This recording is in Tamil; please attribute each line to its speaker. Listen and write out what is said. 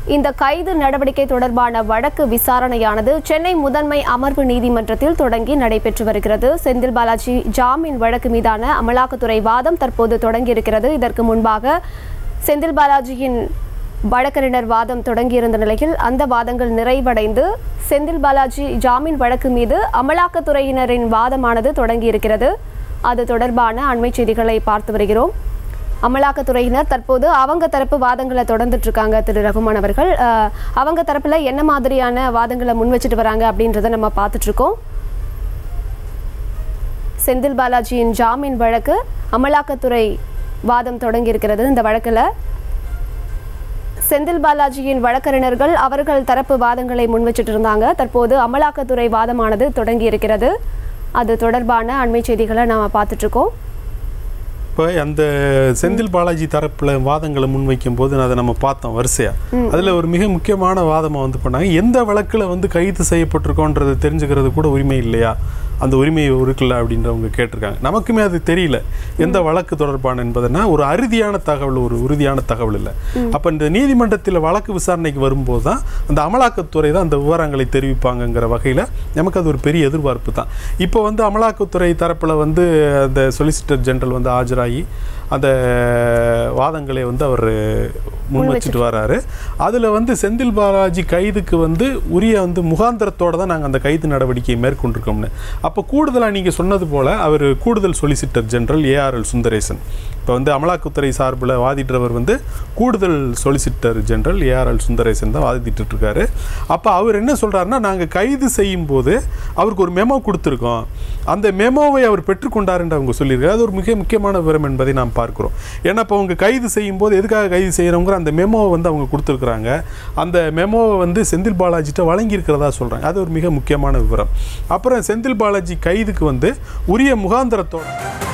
Speaker 1: இந்த கைது நடவடிக்கை தொடர்பான வழக்கு விசாரணையானது சென்னை முதன்மை அமர்வு நீதிமன்றத்தில் தொடங்கி நடைபெற்று வருகிறது செந்தில் பாலாஜி ஜாமீன் வழக்கு மீதான அமலாக்கத்துறை வாதம் தற்போது தொடங்கியிருக்கிறது இதற்கு முன்பாக செந்தில் பாலாஜியின் வழக்கறிஞர் வாதம் தொடங்கியிருந்த நிலையில் அந்த வாதங்கள் நிறைவடைந்து செந்தில் பாலாஜி ஜாமீன் வழக்கு மீது அமலாக்கத்துறையினரின் வாதமானது தொடங்கியிருக்கிறது அது தொடர்பான அண்மை செய்திகளை பார்த்து வருகிறோம் அமலாக்கத்துறையினர் தற்போது அவங்க தரப்பு வாதங்களை தொடர்ந்துட்டு இருக்காங்க திரு ரகுமான் அவர்கள் அஹ், அவங்க தரப்புல என்ன மாதிரியான வாதங்களை முன் வச்சுட்டு வராங்க அப்படின்றத நம்ம பார்த்துட்டு இருக்கோம் செந்தில் பாலாஜியின் ஜாமீன் வழக்கு அமலாக்கத்துறை வாதம் தொடங்கி இருக்கிறது இந்த வழக்கில் செந்தில் பாலாஜியின் வழக்கறிஞர்கள் அவர்கள் தரப்பு வாதங்களை முன் வச்சுட்டு இருந்தாங்க தற்போது அமலாக்கத்துறை வாதமானது தொடங்கி இருக்கிறது அது தொடர்பான அண்மை செய்திகளை நாம பார்த்துட்டு இருக்கோம்
Speaker 2: இப்போ அந்த செந்தில் பாலாஜி தரப்புல வாதங்களை முன்வைக்கும் போது அதை நம்ம பார்த்தோம் வரிசையா அதுல ஒரு மிக முக்கியமான வாதமா வந்து பண்ணாங்க எந்த வழக்குல வந்து கைது செய்யப்பட்டிருக்கோன்றதை தெரிஞ்சுக்கிறது கூட உரிமை இல்லையா அந்த உரிமை இருக்குல்ல அப்படின்றவங்க கேட்டிருக்காங்க நமக்குமே அது தெரியல எந்த வழக்கு தொடர்பான என்பதுனா ஒரு அறுதியான தகவல் ஒரு உறுதியான தகவல் இல்லை அப்ப இந்த நீதிமன்றத்தில் வழக்கு விசாரணைக்கு வரும்போது தான் அந்த அமலாக்கத்துறை தான் அந்த விவரங்களை தெரிவிப்பாங்கங்கிற வகையில் நமக்கு அது ஒரு பெரிய எதிர்பார்ப்பு தான் இப்போ வந்து அமலாக்கத்துறை தரப்பில் வந்து அந்த சொலிசிட்டர் ஜெனரல் வந்து ஆஜராகி அந்த வாதங்களை வந்து அவர் முன் வச்சுட்டு வராரு அதில் வந்து செந்தில் பாலாஜி கைதுக்கு வந்து உரிய வந்து முகாந்திரத்தோட தான் நாங்கள் அந்த கைது நடவடிக்கையை மேற்கொண்டிருக்கோம்னு அப்போ கூடுதலாக நீங்கள் சொன்னது போல் அவர் கூடுதல் சொலிசிட்டர் ஜெனரல் ஏஆர்எல் சுந்தரேசன் இப்போ வந்து அமலாக்கத்துறை சார்பில் வாதிடுறவர் வந்து கூடுதல் சொலிசிட்டர் ஜெனரல் ஏஆர்எல் சுந்தரேசன் தான் வாதிட்டு இருக்காரு அப்போ அவர் என்ன சொல்றாருன்னா நாங்கள் கைது செய்யும் போது அவருக்கு ஒரு மெமோ கொடுத்துருக்கோம் அந்த மெமோவை அவர் பெற்றுக்கொண்டாருன்னு அவங்க சொல்லியிருக்காரு அது ஒரு மிக முக்கியமான விவரம் என்பதை நாம் பார்க்கிறோம் ஏன்னா இப்போ அவங்க கைது செய்யும் போது எதுக்காக கைது செய்கிறவங்கிற அந்த மெமோவை வந்து அவங்க கொடுத்துருக்குறாங்க அந்த மெமோவை வந்து செந்தில் பாலாஜிட்ட வழங்கியிருக்கிறதா சொல்கிறாங்க அது ஒரு மிக முக்கியமான விவரம் அப்புறம் செந்தில் பாலாஜி கைதுக்கு வந்து உரிய முகாந்திரத்தோட